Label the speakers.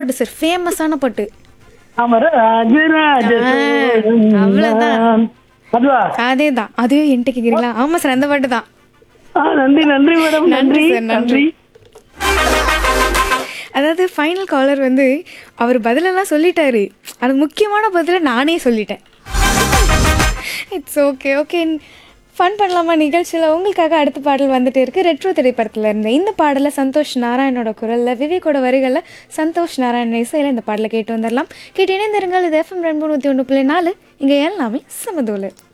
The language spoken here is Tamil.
Speaker 1: பாட்டு சார் ஃபேமஸான பாட்டு
Speaker 2: ஆமா ராஜராஜ சோழன்
Speaker 1: அவ்வளவுதான்.
Speaker 2: நான். அதுவா
Speaker 1: அதே தான் அதுவே என்கிட்ட கேக்குறீங்களா ஆமா சார் அந்த பாட்டு தான்
Speaker 2: ஆ, நன்றி நன்றி மேடம்
Speaker 1: நன்றி
Speaker 2: நன்றி
Speaker 1: சார், நன்றி.
Speaker 2: நன்றி
Speaker 1: அதாவது ஃபைனல் காலர் வந்து அவர் பதிலெல்லாம் சொல்லிட்டாரு அது முக்கியமான பதிலை நானே சொல்லிட்டேன் இட்ஸ் ஓகே ஓகே ஃபன் பண்ணலாமா நிகழ்ச்சியில் உங்களுக்காக அடுத்த பாடல் வந்துட்டு இருக்கு ரெட்ரோ திரைப்படத்தில் இருந்து இந்த பாடலை சந்தோஷ் நாராயணோட குரலில் விவேக்கோட வரிகளில் சந்தோஷ் நாராயண இசையில் இந்த பாடலை கேட்டு வந்துடலாம் கேட்டு இணைந்திருங்கள் இது எஃப்எம் ரெண்டு நூற்றி ஒன்று புள்ளி நாலு இங்கே எல்லாமே சமதூலு